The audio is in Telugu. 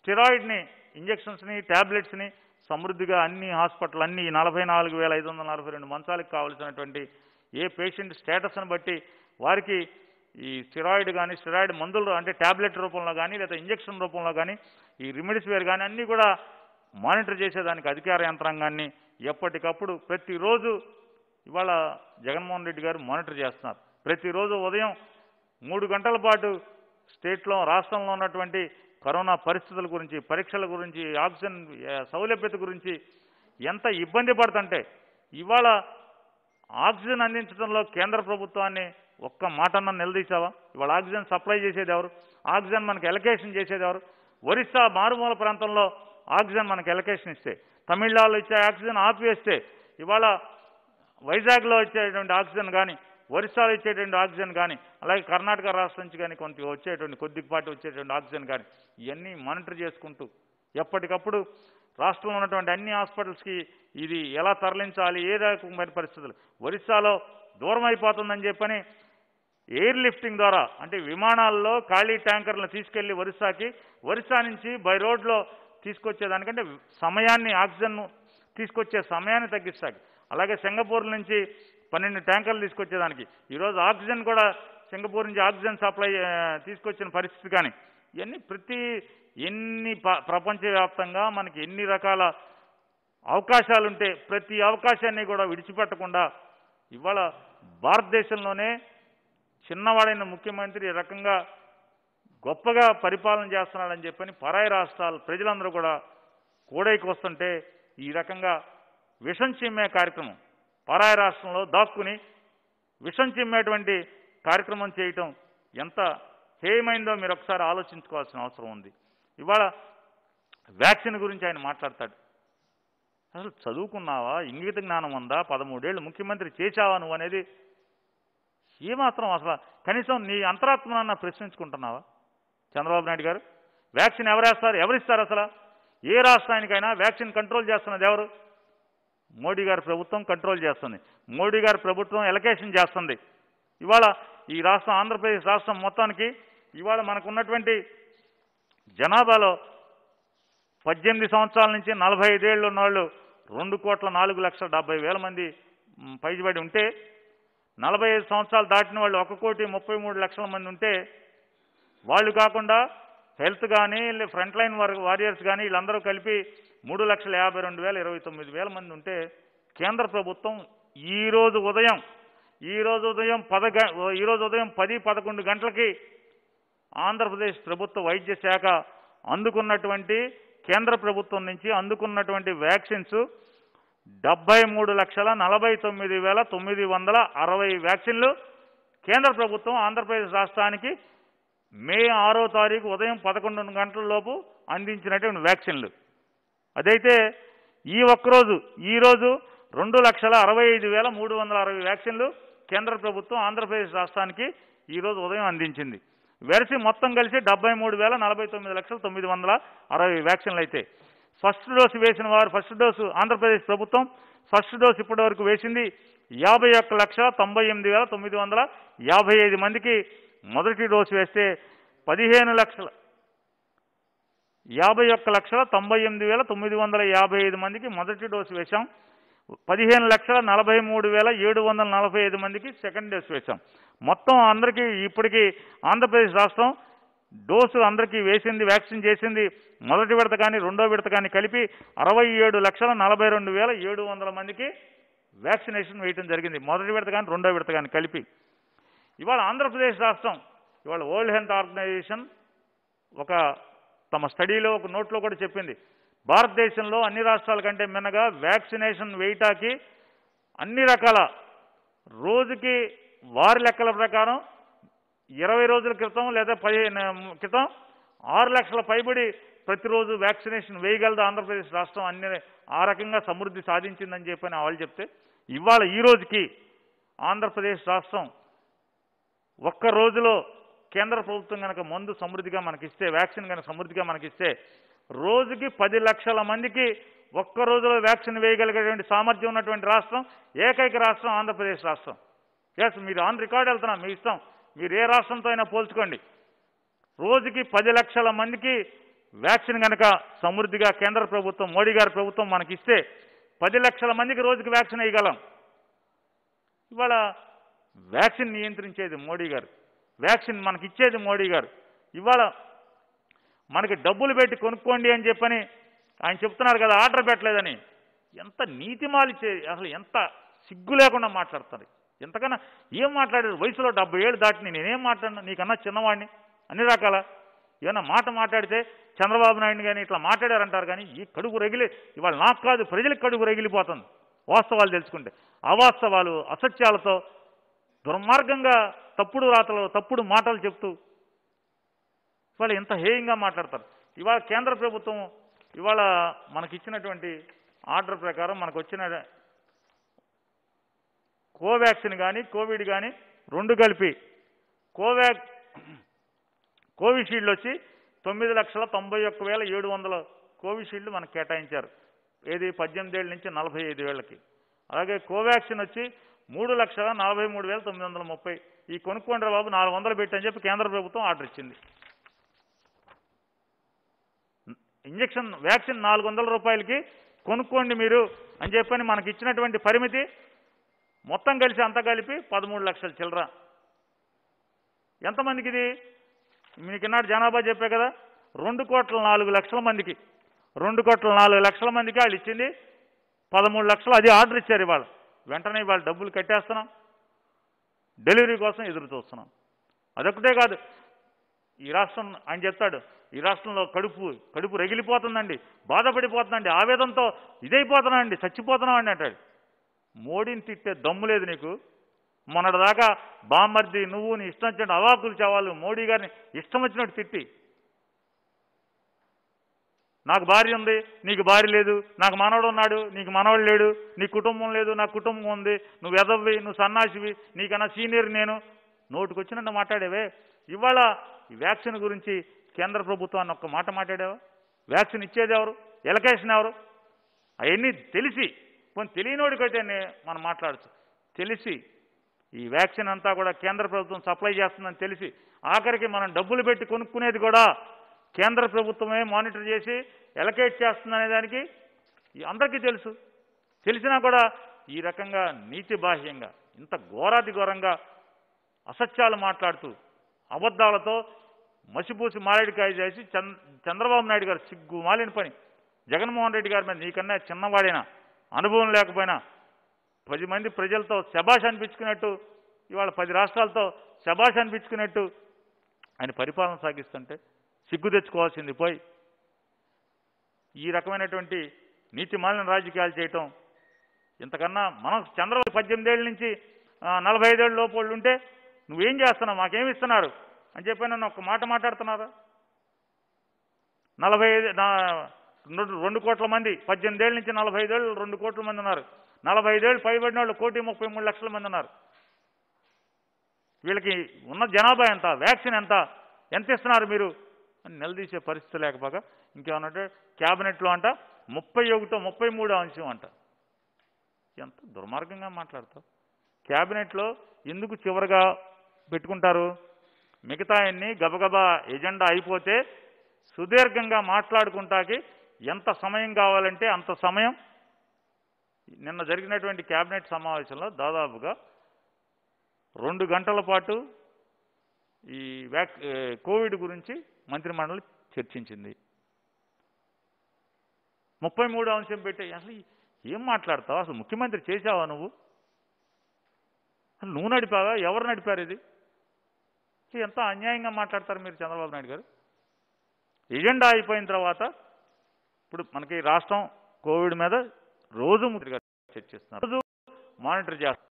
స్టెరాయిడ్ని ఇంజెక్షన్స్ని ట్యాబ్లెట్స్ని సమృద్ధిగా అన్ని హాస్పిటల్ అన్ని నలభై నాలుగు వేల ఐదు వందల నలభై రెండు మంచాలకు కావలసినటువంటి ఏ పేషెంట్ స్టేటస్ని బట్టి వారికి ఈ స్టెరాయిడ్ కానీ స్టెరాయిడ్ మందులు అంటే ట్యాబ్లెట్ రూపంలో కానీ లేదా ఇంజెక్షన్ రూపంలో కానీ ఈ రెమెడిసివేర్ కానీ అన్నీ కూడా మానిటర్ చేసేదానికి అధికార యంత్రాంగాన్ని ఎప్పటికప్పుడు ప్రతిరోజు ఇవాళ జగన్మోహన్ రెడ్డి గారు మానిటర్ చేస్తున్నారు ప్రతిరోజు ఉదయం మూడు గంటల పాటు స్టేట్లో రాష్ట్రంలో ఉన్నటువంటి కరోనా పరిస్థితుల గురించి పరీక్షల గురించి ఆక్సిజన్ ఏ, సౌలభ్యత గురించి ఎంత ఇబ్బంది పడుతుంటే ఇవాళ ఆక్సిజన్ అందించడంలో కేంద్ర ప్రభుత్వాన్ని ఒక్క మాటన్న నిలదీసావా ఇవాళ ఆక్సిజన్ సప్లై చేసేది ఎవరు ఆక్సిజన్ మనకి ఎలకేషన్ చేసేది ఎవరు ఒరిస్సా మారుమూల ప్రాంతంలో ఆక్సిజన్ మనకి ఎలకేషన్ ఇస్తే తమిళనాడులో ఇచ్చే ఆక్సిజన్ ఆపివేస్తే ఇవాళ వైజాగ్లో వచ్చేటువంటి ఆక్సిజన్ కానీ ఒరిస్సాలో ఇచ్చేటువంటి ఆక్సిజన్ కానీ అలాగే కర్ణాటక రాష్ట్రం నుంచి కానీ కొంత వచ్చేటువంటి కొద్దిపాటి వచ్చేటువంటి ఆక్సిజన్ కానీ ఇవన్నీ మానిటర్ చేసుకుంటూ ఎప్పటికప్పుడు రాష్ట్రంలో ఉన్నటువంటి అన్ని హాస్పిటల్స్కి ఇది ఎలా తరలించాలి ఏ రకమైన పరిస్థితులు ఒరిస్సాలో దూరం అయిపోతుందని చెప్పని ఎయిర్ లిఫ్టింగ్ ద్వారా అంటే విమానాల్లో ఖాళీ ట్యాంకర్లను తీసుకెళ్లి ఒరిస్సాకి ఒరిస్సా నుంచి బై రోడ్లో తీసుకొచ్చేదానికంటే సమయాన్ని ఆక్సిజన్ తీసుకొచ్చే సమయాన్ని తగ్గిస్తాకి అలాగే సింగపూర్ నుంచి పన్నెండు ట్యాంకర్లు తీసుకొచ్చేదానికి ఈరోజు ఆక్సిజన్ కూడా సింగపూర్ నుంచి ఆక్సిజన్ సప్లై ఆ, తీసుకొచ్చిన పరిస్థితి కానీ ఇవన్నీ ప్రతి ఎన్ని ప- ప్రపంచవ్యాప్తంగా మనకి ఎన్ని రకాల అవకాశాలుంటే ప్రతి అవకాశాన్ని కూడా విడిచిపెట్టకుండా ఇవాళ భారతదేశంలోనే చిన్నవాడైన ముఖ్యమంత్రి ఈ రకంగా గొప్పగా పరిపాలన చేస్తున్నాడని చెప్పని పరాయి రాష్ట్రాలు ప్రజలందరూ కూడా కూడైకి వస్తుంటే ఈ రకంగా విషం చిమ్మే కార్యక్రమం పరాయి రాష్ట్రంలో దాక్కుని విషం చిమ్మేటువంటి కార్యక్రమం చేయటం ఎంత హేయమైందో మీరు ఒకసారి ఆలోచించుకోవాల్సిన అవసరం ఉంది ఇవాళ వ్యాక్సిన్ గురించి ఆయన మాట్లాడతాడు అసలు చదువుకున్నావా ఇంగిత జ్ఞానం ఉందా పదమూడేళ్ళు ముఖ్యమంత్రి చేశావా నువ్వు అనేది ఏమాత్రం అసలు కనీసం నీ అంతరాత్మనన్న ప్రశ్నించుకుంటున్నావా చంద్రబాబు నాయుడు గారు వ్యాక్సిన్ ఎవరేస్తారు ఎవరిస్తారు అసలు ఏ రాష్ట్రానికైనా వ్యాక్సిన్ కంట్రోల్ చేస్తున్నది ఎవరు మోడీ గారి ప్రభుత్వం కంట్రోల్ చేస్తుంది మోడీ గారి ప్రభుత్వం ఎలకేషన్ చేస్తుంది ఇవాళ ఈ రాష్ట్రం ఆంధ్రప్రదేశ్ రాష్ట్రం మొత్తానికి ఇవాళ మనకు ఉన్నటువంటి జనాభాలో పద్దెనిమిది సంవత్సరాల నుంచి నలభై ఐదేళ్ళు ఉన్నవాళ్ళు రెండు కోట్ల నాలుగు లక్షల డెబ్బై వేల మంది మ్, పైబడి ఉంటే నలభై ఐదు సంవత్సరాలు దాటిన వాళ్ళు ఒక కోటి ముప్పై మూడు లక్షల మంది ఉంటే వాళ్ళు కాకుండా హెల్త్ కానీ ఫ్రంట్ లైన్ వర్ వారియర్స్ కానీ వీళ్ళందరూ కలిపి మూడు లక్షల యాభై రెండు వేల ఇరవై తొమ్మిది వేల మంది ఉంటే కేంద్ర ప్రభుత్వం ఈ రోజు ఉదయం ఈ రోజు ఉదయం పద గ- ఈ రోజు ఉదయం పది పదకొండు గంటలకి ఆంధ్రప్రదేశ్ ప్రభుత్వ వైద్య శాఖ అందుకున్నటువంటి కేంద్ర ప్రభుత్వం నుంచి అందుకున్నటువంటి వ్యాక్సిన్స్ డెబ్బై మూడు లక్షల నలభై తొమ్మిది వేల తొమ్మిది వందల అరవై వ్యాక్సిన్లు కేంద్ర ప్రభుత్వం ఆంధ్రప్రదేశ్ రాష్ట్రానికి మే ఆరో తారీఖు ఉదయం పదకొండు గంటల లోపు అందించినటువంటి వ్యాక్సిన్లు అదైతే ఈ ఒక్కరోజు ఈరోజు రెండు లక్షల అరవై ఐదు వేల మూడు వందల అరవై వ్యాక్సిన్లు కేంద్ర ప్రభుత్వం ఆంధ్రప్రదేశ్ రాష్ట్రానికి ఈరోజు ఉదయం అందించింది వెరసి మొత్తం కలిసి డెబ్బై మూడు వేల నలభై తొమ్మిది లక్షల తొమ్మిది వందల అరవై వ్యాక్సిన్లు అయితే ఫస్ట్ డోసు వేసిన వారు ఫస్ట్ డోసు ఆంధ్రప్రదేశ్ ప్రభుత్వం ఫస్ట్ డోసు ఇప్పటి వరకు వేసింది యాభై ఒక్క లక్ష తొంభై ఎనిమిది వేల తొమ్మిది వందల యాభై ఐదు మందికి మొదటి డోసు వేస్తే పదిహేను లక్షల యాభై ఒక్క లక్షల తొంభై ఎనిమిది వేల తొమ్మిది వందల యాభై ఐదు మందికి మొదటి డోసు వేశాం పదిహేను లక్షల నలభై మూడు వేల ఏడు వందల నలభై ఐదు మందికి సెకండ్ డోసు వేశాం మొత్తం అందరికీ ఇప్పటికీ ఆంధ్రప్రదేశ్ రాష్ట్రం డోసు అందరికీ వేసింది వ్యాక్సిన్ చేసింది మొదటి విడత కానీ రెండో విడత కానీ కలిపి అరవై ఏడు లక్షల నలభై రెండు వేల ఏడు వందల మందికి వ్యాక్సినేషన్ వేయటం జరిగింది మొదటి విడత కానీ రెండో విడత కానీ కలిపి ఇవాళ ఆంధ్రప్రదేశ్ రాష్ట్రం ఇవాళ వరల్డ్ హెల్త్ ఆర్గనైజేషన్ ఒక తమ స్టడీలో ఒక నోట్లో కూడా చెప్పింది భారతదేశంలో అన్ని రాష్ట్రాల కంటే మిన్నగా వ్యాక్సినేషన్ వేయటానికి అన్ని రకాల రోజుకి వారి లెక్కల ప్రకారం ఇరవై రోజుల క్రితం లేదా పదిహేను క్రితం ఆరు లక్షల పైబడి ప్రతిరోజు వ్యాక్సినేషన్ వేయగలదు ఆంధ్రప్రదేశ్ రాష్ట్రం అన్ని ఆ రకంగా సమృద్ధి సాధించిందని చెప్పని వాళ్ళు చెప్తే ఇవాళ ఈ రోజుకి ఆంధ్రప్రదేశ్ రాష్ట్రం ఒక్క రోజులో కేంద్ర ప్రభుత్వం కనుక మందు సమృద్ధిగా మనకిస్తే వ్యాక్సిన్ కనుక సమృద్ధిగా మనకిస్తే రోజుకి పది లక్షల మందికి ఒక్క రోజులో వ్యాక్సిన్ వేయగలిగేటువంటి సామర్థ్యం ఉన్నటువంటి రాష్ట్రం ఏకైక రాష్ట్రం ఆంధ్రప్రదేశ్ రాష్ట్రం ఎస్ మీరు ఆన్ రికార్డ్ వెళ్తున్నాం మీ ఇష్టం మీరు ఏ రాష్ట్రంతో అయినా పోల్చుకోండి రోజుకి పది లక్షల మందికి వ్యాక్సిన్ కనుక సమృద్ధిగా కేంద్ర ప్రభుత్వం మోడీ గారి ప్రభుత్వం మనకిస్తే పది లక్షల మందికి రోజుకి వ్యాక్సిన్ వేయగలం ఇవాళ వ్యాక్సిన్ నియంత్రించేది మోడీ గారు వ్యాక్సిన్ మనకి ఇచ్చేది మోడీ గారు ఇవాళ మనకి డబ్బులు పెట్టి కొనుక్కోండి అని చెప్పని ఆయన చెప్తున్నారు కదా ఆర్డర్ పెట్టలేదని ఎంత నీతిమాలిచ్చే అసలు ఎంత సిగ్గు లేకుండా మాట్లాడతారు ఎంతకన్నా ఏం మాట్లాడారు వయసులో డెబ్బై ఏళ్ళు దాటిని నేనేం మాట్లాడినా నీకన్నా చిన్నవాడిని అన్ని రకాల ఏమన్నా మాట మాట్లాడితే చంద్రబాబు నాయుడు కానీ ఇట్లా మాట్లాడారంటారు కానీ ఈ కడుగు రగిలి ఇవాళ నాకు కాదు ప్రజలకు కడుగు రగిలిపోతుంది వాస్తవాలు తెలుసుకుంటే అవాస్తవాలు అసత్యాలతో దుర్మార్గంగా తప్పుడు రాతలు తప్పుడు మాటలు చెప్తూ ఇవాళ ఎంత హేయంగా మాట్లాడతారు ఇవాళ కేంద్ర ప్రభుత్వం ఇవాళ మనకిచ్చినటువంటి ఆర్డర్ ప్రకారం మనకు వచ్చిన కోవాక్సిన్ కానీ కోవిడ్ కానీ రెండు కలిపి కోవాక్ కోవిషీల్డ్ వచ్చి తొమ్మిది లక్షల తొంభై ఒక్క వేల ఏడు వందల కోవిషీల్డ్ మనకు కేటాయించారు ఏది పద్దెనిమిది ఏళ్ళ నుంచి నలభై ఐదు ఏళ్ళకి అలాగే కోవాక్సిన్ వచ్చి మూడు లక్షల నలభై మూడు వేల తొమ్మిది వందల ముప్పై ఈ కొనుక్కోండి బాబు నాలుగు వందలు పెట్టి అని చెప్పి కేంద్ర ప్రభుత్వం ఆర్డర్ ఇచ్చింది ఇంజక్షన్ వ్యాక్సిన్ నాలుగు వందల రూపాయలకి కొనుక్కోండి మీరు అని చెప్పని మనకి ఇచ్చినటువంటి పరిమితి మొత్తం కలిసి అంతా కలిపి పదమూడు లక్షల చిల్లర ఎంతమందికి ఇది మీకు ఈనాడు జనాభా చెప్పే కదా రెండు కోట్ల నాలుగు లక్షల మందికి రెండు కోట్ల నాలుగు లక్షల మందికి వాళ్ళు ఇచ్చింది పదమూడు లక్షలు అది ఆర్డర్ ఇచ్చారు ఇవాళ వెంటనే ఇవాళ డబ్బులు కట్టేస్తున్నాం డెలివరీ కోసం ఎదురు చూస్తున్నాం అదొకటే కాదు ఈ రాష్ట్రం ఆయన చెప్తాడు ఈ రాష్ట్రంలో కడుపు కడుపు రగిలిపోతుందండి బాధపడిపోతుందండి ఆవేదంతో ఇదైపోతున్నానండి చచ్చిపోతున్నామండి అంటాడు మోడీని తిట్టే దమ్ము లేదు నీకు మొన్నటిదాకా బామ్మర్ది నువ్వు నీ ఇష్టం వచ్చినట్టు అవాకులు చావాలి మోడీ గారిని ఇష్టం వచ్చినట్టు తిట్టి నాకు భార్య ఉంది నీకు భార్య లేదు నాకు మనవడు ఉన్నాడు నీకు మనవడు లేడు నీ కుటుంబం లేదు నాకు కుటుంబం ఉంది నువ్వు ఎదవ్వి నువ్వు సన్నాసివి నీకన్నా సీనియర్ నేను నోటుకొచ్చినట్టు మాట్లాడేవే ఇవాళ ఈ వ్యాక్సిన్ గురించి కేంద్ర ప్రభుత్వాన్ని ఒక్క మాట మాట్లాడావా వ్యాక్సిన్ ఇచ్చేది ఎవరు ఎలకేషన్ ఎవరు అవన్నీ తెలిసి కొన్ని తెలియనోడికైతే నే- మనం మాట్లాడచ్చు తెలిసి ఈ వ్యాక్సిన్ అంతా కూడా కేంద్ర ప్రభుత్వం సప్లై చేస్తుందని తెలిసి ఆఖరికి మనం డబ్బులు పెట్టి కొనుక్కునేది కూడా కేంద్ర ప్రభుత్వమే మానిటర్ చేసి ఎలకేట్ చేస్తుందనే దానికి ఈ అందరికీ తెలుసు తెలిసినా కూడా ఈ రకంగా నీతి బాహ్యంగా ఇంత ఘోరాతి ఘోరంగా అసత్యాలు మాట్లాడుతూ అబద్ధాలతో మసిపూసి మారేడికాయ చేసి చంద్ర చంద్రబాబు నాయుడు గారు సిగ్గు మాలిన పని జగన్మోహన్ రెడ్డి గారి మీద నీకన్నా చిన్నవాడైనా అనుభవం లేకపోయినా పది మంది ప్రజలతో శబాష్ అనిపించుకున్నట్టు ఇవాళ పది రాష్ట్రాలతో శబాష్ అనిపించుకున్నట్టు ఆయన పరిపాలన సాగిస్తుంటే సిగ్గు తెచ్చుకోవాల్సింది పోయి ఈ రకమైనటువంటి నీతి మాలిన రాజకీయాలు చేయటం ఇంతకన్నా మనం చంద్రబాబు పద్దెనిమిదేళ్ళ నుంచి ఆ, నలభై ఐదేళ్ళ లోపు వాళ్ళు ఉంటే నువ్వేం చేస్తున్నావు మాకేమి ఇస్తున్నారు అని చెప్పి నన్ను ఒక మాట మాట్లాడుతున్నారా నలభై ఐదు నా- రెండు- రెండు కోట్ల మంది పద్దెనిమిదేళ్ళ నుంచి నలభై ఐదేళ్ళు రెండు కోట్ల మంది ఉన్నారు నలభై ఐదేళ్ళు పైబడిన వాళ్ళు కోటి ముప్పై మూడు లక్షల మంది ఉన్నారు వీళ్ళకి ఉన్న జనాభా ఎంత వ్యాక్సిన్ ఎంత ఎంత ఇస్తున్నారు మీరు అని నిలదీసే పరిస్థితి లేకపోగా ఇంకేమన్నంటే క్యాబినెట్లో అంట ముప్పై ఒకటో ముప్పై మూడో అంశం అంట ఎంత దుర్మార్గంగా మాట్లాడతావు క్యాబినెట్లో ఎందుకు చివరిగా పెట్టుకుంటారు మిగతా అన్ని గబగబా ఎజెండా అయిపోతే సుదీర్ఘంగా మాట్లాడుకుంటాకి ఎంత సమయం కావాలంటే అంత సమయం నిన్న జరిగినటువంటి క్యాబినెట్ సమావేశంలో దాదాపుగా రెండు గంటల పాటు ఈ వ్యాక్ ఏ, కోవిడ్ గురించి మంత్రిమండలి చర్చించింది ముప్పై మూడో అంశం పెట్టి అసలు ఏం మాట్లాడతావు అసలు ముఖ్యమంత్రి చేసావా నువ్వు అసలు నువ్వు నడిపావా ఎవరు నడిపారు ఇది ఇది ఎంత అన్యాయంగా మాట్లాడతారు మీరు చంద్రబాబు నాయుడు గారు ఎజెండా అయిపోయిన తర్వాత ఇప్పుడు మనకి రాష్ట్రం కోవిడ్ మీద రోజు ముద్రగా చర్చిస్తున్నారు రోజు మానిటర్ చేస్తారు